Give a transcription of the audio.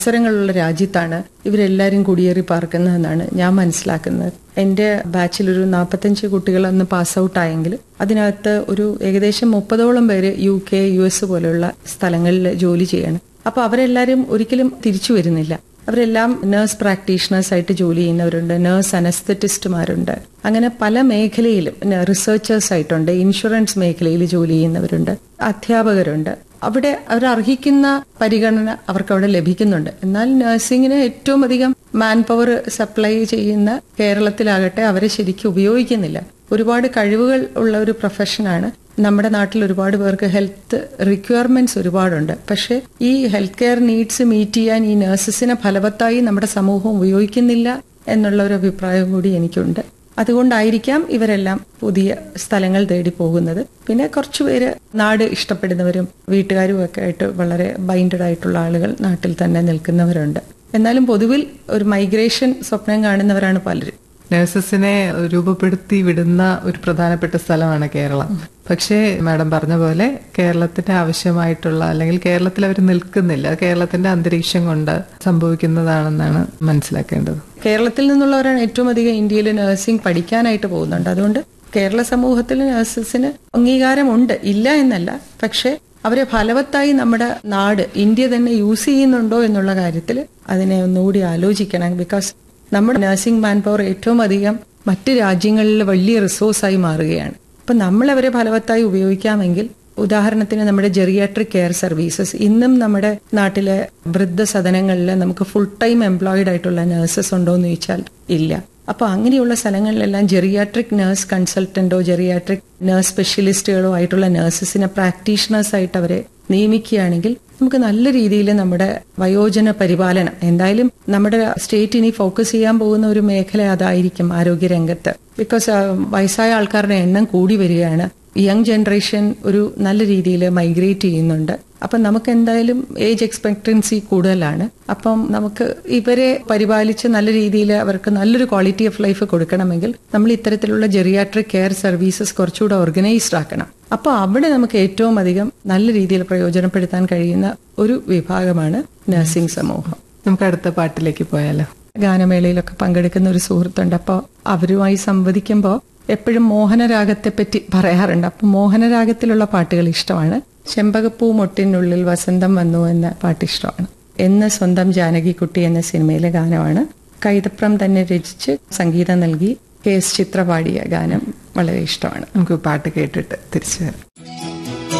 അവസരങ്ങളുള്ള രാജ്യത്താണ് ഇവരെല്ലാവരും കുടിയേറി പാർക്കുന്നതെന്നാണ് ഞാൻ മനസ്സിലാക്കുന്നത് എന്റെ ബാച്ചിൽ ഒരു നാൽപ്പത്തഞ്ച് കുട്ടികൾ അന്ന് പാസ് ഔട്ട് ആയെങ്കിൽ അതിനകത്ത് ഒരു ഏകദേശം മുപ്പതോളം പേര് യു കെ യു എസ് പോലെയുള്ള സ്ഥലങ്ങളിൽ ജോലി ചെയ്യണം അപ്പൊ അവരെല്ലാരും ഒരിക്കലും തിരിച്ചു വരുന്നില്ല അവരെല്ലാം നഴ്സ് പ്രാക്ടീഷണേഴ്സ് ആയിട്ട് ജോലി ചെയ്യുന്നവരുണ്ട് നഴ്സ് അനസ്തറ്റിസ്റ്റുമാരുണ്ട് അങ്ങനെ പല മേഖലയിലും റിസർച്ചേഴ്സ് ആയിട്ടുണ്ട് ഇൻഷുറൻസ് മേഖലയിൽ ജോലി ചെയ്യുന്നവരുണ്ട് അധ്യാപകരുണ്ട് അവിടെ അവർ അർഹിക്കുന്ന പരിഗണന അവർക്ക് അവിടെ ലഭിക്കുന്നുണ്ട് എന്നാൽ നഴ്സിംഗിന് ഏറ്റവും അധികം മാൻ പവർ സപ്ലൈ ചെയ്യുന്ന കേരളത്തിലാകട്ടെ അവരെ ശരിക്കും ഉപയോഗിക്കുന്നില്ല ഒരുപാട് കഴിവുകൾ ഉള്ള ഒരു പ്രൊഫഷനാണ് നമ്മുടെ നാട്ടിൽ ഒരുപാട് പേർക്ക് ഹെൽത്ത് റിക്വയർമെന്റ്സ് ഒരുപാടുണ്ട് പക്ഷെ ഈ ഹെൽത്ത് കെയർ നീഡ്സ് മീറ്റ് ചെയ്യാൻ ഈ നഴ്സസിനെ ഫലവത്തായി നമ്മുടെ സമൂഹം ഉപയോഗിക്കുന്നില്ല എന്നുള്ള ഒരു അഭിപ്രായം കൂടി എനിക്കുണ്ട് അതുകൊണ്ടായിരിക്കാം ഇവരെല്ലാം പുതിയ സ്ഥലങ്ങൾ തേടി പോകുന്നത് പിന്നെ കുറച്ചുപേര് നാട് ഇഷ്ടപ്പെടുന്നവരും വീട്ടുകാരും ഒക്കെ ആയിട്ട് വളരെ ബൈൻഡഡ് ആയിട്ടുള്ള ആളുകൾ നാട്ടിൽ തന്നെ നിൽക്കുന്നവരുണ്ട് എന്നാലും പൊതുവിൽ ഒരു മൈഗ്രേഷൻ സ്വപ്നം കാണുന്നവരാണ് പലരും നഴ്സസിനെ രൂപപ്പെടുത്തി വിടുന്ന ഒരു പ്രധാനപ്പെട്ട സ്ഥലമാണ് കേരളം പക്ഷേ മാഡം പറഞ്ഞ പോലെ കേരളത്തിന് ആവശ്യമായിട്ടുള്ള അല്ലെങ്കിൽ കേരളത്തിൽ അവർ നിൽക്കുന്നില്ല കേരളത്തിന്റെ അന്തരീക്ഷം കൊണ്ട് സംഭവിക്കുന്നതാണെന്നാണ് മനസ്സിലാക്കേണ്ടത് കേരളത്തിൽ നിന്നുള്ളവരാണ് ഏറ്റവും അധികം ഇന്ത്യയിൽ നഴ്സിംഗ് പഠിക്കാനായിട്ട് പോകുന്നുണ്ട് അതുകൊണ്ട് കേരള സമൂഹത്തിൽ നഴ്സസിന് അംഗീകാരമുണ്ട് ഇല്ല എന്നല്ല പക്ഷേ അവരെ ഫലവത്തായി നമ്മുടെ നാട് ഇന്ത്യ തന്നെ യൂസ് ചെയ്യുന്നുണ്ടോ എന്നുള്ള കാര്യത്തിൽ അതിനെ ഒന്നുകൂടി ആലോചിക്കണം ബിക്കോസ് നമ്മുടെ നഴ്സിംഗ് മാൻ പവർ ഏറ്റവും അധികം മറ്റ് രാജ്യങ്ങളിൽ വലിയ റിസോഴ്സായി മാറുകയാണ് അപ്പൊ നമ്മൾ അവരെ ഫലവത്തായി ഉപയോഗിക്കാമെങ്കിൽ ഉദാഹരണത്തിന് നമ്മുടെ ജെറിയാട്രിക് കെയർ സർവീസസ് ഇന്നും നമ്മുടെ നാട്ടിലെ വൃദ്ധസദനങ്ങളിൽ നമുക്ക് ഫുൾ ടൈം എംപ്ലോയിഡ് ആയിട്ടുള്ള നഴ്സസ് ഉണ്ടോ എന്ന് ചോദിച്ചാൽ ഇല്ല അപ്പൊ അങ്ങനെയുള്ള സ്ഥലങ്ങളിലെല്ലാം ജെറിയാട്രിക് നഴ്സ് കൺസൾട്ടന്റോ ജെറിയാട്രിക് നഴ്സ് സ്പെഷ്യലിസ്റ്റുകളോ ആയിട്ടുള്ള നഴ്സസിനെ പ്രാക്ടീഷണേഴ്സ് ആയിട്ട് അവരെ നിയമിക്കുകയാണെങ്കിൽ നമുക്ക് നല്ല രീതിയിൽ നമ്മുടെ വയോജന പരിപാലനം എന്തായാലും നമ്മുടെ സ്റ്റേറ്റ് ഇനി ഫോക്കസ് ചെയ്യാൻ പോകുന്ന ഒരു മേഖല അതായിരിക്കും ആരോഗ്യരംഗത്ത് ബിക്കോസ് വയസ്സായ ആൾക്കാരുടെ എണ്ണം കൂടി വരികയാണ് യങ് ജനറേഷൻ ഒരു നല്ല രീതിയിൽ മൈഗ്രേറ്റ് ചെയ്യുന്നുണ്ട് അപ്പം നമുക്ക് എന്തായാലും ഏജ് എക്സ്പെക്ടൻസി കൂടുതലാണ് അപ്പം നമുക്ക് ഇവരെ പരിപാലിച്ച് നല്ല രീതിയിൽ അവർക്ക് നല്ലൊരു ക്വാളിറ്റി ഓഫ് ലൈഫ് കൊടുക്കണമെങ്കിൽ നമ്മൾ ഇത്തരത്തിലുള്ള ജെറിയാട്രിക് കെയർ സർവീസസ് കുറച്ചുകൂടെ ഓർഗനൈസ്ഡ് ആക്കണം അപ്പോൾ അവിടെ നമുക്ക് ഏറ്റവും അധികം നല്ല രീതിയിൽ പ്രയോജനപ്പെടുത്താൻ കഴിയുന്ന ഒരു വിഭാഗമാണ് നഴ്സിംഗ് സമൂഹം നമുക്ക് അടുത്ത പാട്ടിലേക്ക് പോയാലോ ഗാനമേളയിലൊക്കെ പങ്കെടുക്കുന്ന ഒരു സുഹൃത്തുണ്ട് അപ്പോൾ അവരുമായി സംവദിക്കുമ്പോൾ എപ്പോഴും മോഹനരാഗത്തെ പറ്റി പറയാറുണ്ട് അപ്പൊ മോഹനരാഗത്തിലുള്ള പാട്ടുകൾ ഇഷ്ടമാണ് ചെമ്പകപ്പൂ മൊട്ടിനുള്ളിൽ വസന്തം വന്നു എന്ന പാട്ട് ഇഷ്ടമാണ് എന്ന് സ്വന്തം ജാനകിക്കുട്ടി എന്ന സിനിമയിലെ ഗാനമാണ് കൈതപ്രം തന്നെ രചിച്ച് സംഗീതം നൽകി കെ എസ് ചിത്ര പാടിയ ഗാനം വളരെ ഇഷ്ടമാണ് നമുക്ക് പാട്ട് കേട്ടിട്ട് തിരിച്ചു വരാം